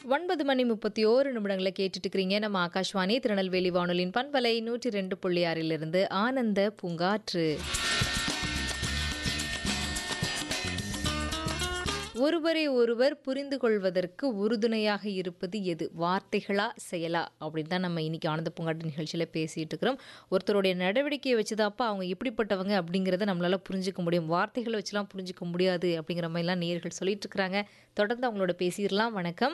ஒன்பது மணி முப்பத்தி ஓரு நிமிடங்களை கேட்டுட்டு இருக்கிறீங்க நம்ம ஆகாஷ்வாணி திருநெல்வேலி வானொலியின் பண்பலை நூற்றி ரெண்டு புள்ளி ஆறிலிருந்து ஆனந்த பூங்காற்று ஒருவரை ஒருவர் புரிந்து கொள்வதற்கு உறுதுணையாக இருப்பது எது வார்த்தைகளா செயலா அப்படின்னு தான் நம்ம இன்னைக்கு ஆனந்த பூங்காட்டு நிகழ்ச்சியில் பேசிட்டு இருக்கிறோம் ஒருத்தருடைய நடவடிக்கையை வச்சுதாப்பா அவங்க எப்படிப்பட்டவங்க அப்படிங்கிறத நம்மளால புரிஞ்சுக்க முடியும் வார்த்தைகளை வச்சுலாம் புரிஞ்சுக்க முடியாது அப்படிங்கிற மாதிரிலாம் நேயர்கள் சொல்லிட்டு இருக்கிறாங்க தொடர்ந்து அவங்களோட பேசிடலாம் வணக்கம்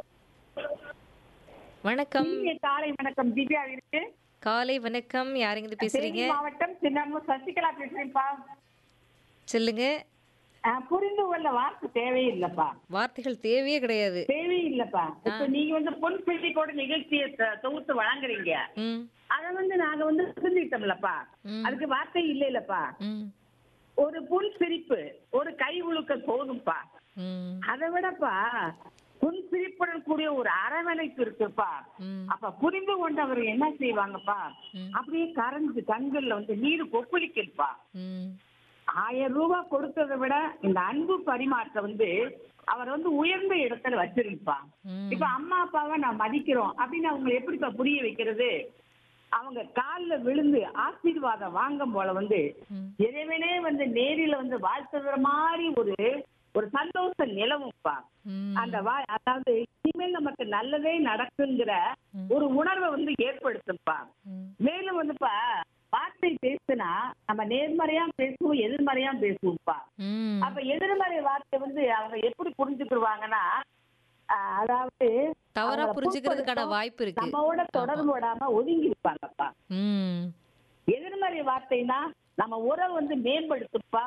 வணக்கம் இனிய காலை வணக்கம் திவ்யா இருக்கு காலை வணக்கம் யாருங்க இது பேசுறீங்க தேனி மாவட்டம் சின்னம்ம சசிகலா பேசுறேன்ப்பா சொல்லுங்க அஹ், புரிந்து கொள்ள வார்த்தை தேவையில்லைப்பா வார்த்தைகள் தேவையே கிடையாது தேவையில்லைப்பா இப்ப நீங்க வந்து பொன் பிள்ளைக்கோட நிகழ்ச்சியை த- தொகுத்து வழங்குறீங்க ம் அத வந்து நாங்க வந்து புரிஞ்சுக்கிட்டோம்லப்பா ம். அதுக்கு வார்த்தை இல்ல இல்லப்பா ம் ஒரு புன் சிரிப்பு ஒரு கை உழுக்க போதும்ப்பா ம் அதை விடப்பா புன் சிரிப்புடன் கூடிய ஒரு அரவணைப்பு இருக்குப்பா ம் அப்ப புரிந்து கொண்டவர் என்ன செய்வாங்கப்பா ம். அப்படியே கரைஞ்சு கண்கள்ல வந்து நீர் கொப்பளிக்கல்பா ம் ஆயிரம் ரூபாய் கொடுத்ததை விட இந்த அன்பு பரிமாற்றம் வந்து அவர் வந்து உயர்ந்த இடத்துல வச்சிருப்பா ம். இப்ப அம்மா அப்பாவை நான் மதிக்கிறோம் அப்படின்னு அவங்க எப்படிப்பா புரிய வைக்கிறது அவங்க கால்ல விழுந்து ஆசீர்வாதம் வாங்கும் போல வந்து ம். இறைவனே வந்து நேரில வந்து வாழ்த்துற மாதிரி ஒரு ஒரு சந்தோஷம் நிலவும்ப்பா ம். அந்த வா அதாவது இனிமேல் நமக்கு நல்லதே நடக்குங்கிற ஒரு உணர்வை வந்து ஏற்படுத்தும்ப்பா ம். மேலும் வந்துப்பா வார்த்தை பேசுனா நம்ம நேர்மறையா பேசுவோம் எதிர்மறையா பேசுவோம்ப்பா ம். அப்ப எதிர்மறை வார்த்தை வந்து அவங்க எப்படி புரிஞ்சுக்கிடுவாங்கன்னா ஆஹ், அதாவது தவறா அவங்கள புரிஞ்சுக்கிறதுக்கான புண்படுத்தும், வாய்ப்பு இருக்கு நம்மோட தொடர்பு விடாம ஒதுங்கி இருப்பாங்கப்பா ம் எதிர்மறை வார்த்தைனா நம்ம உறவு வந்து மேம்படுத்துப்பா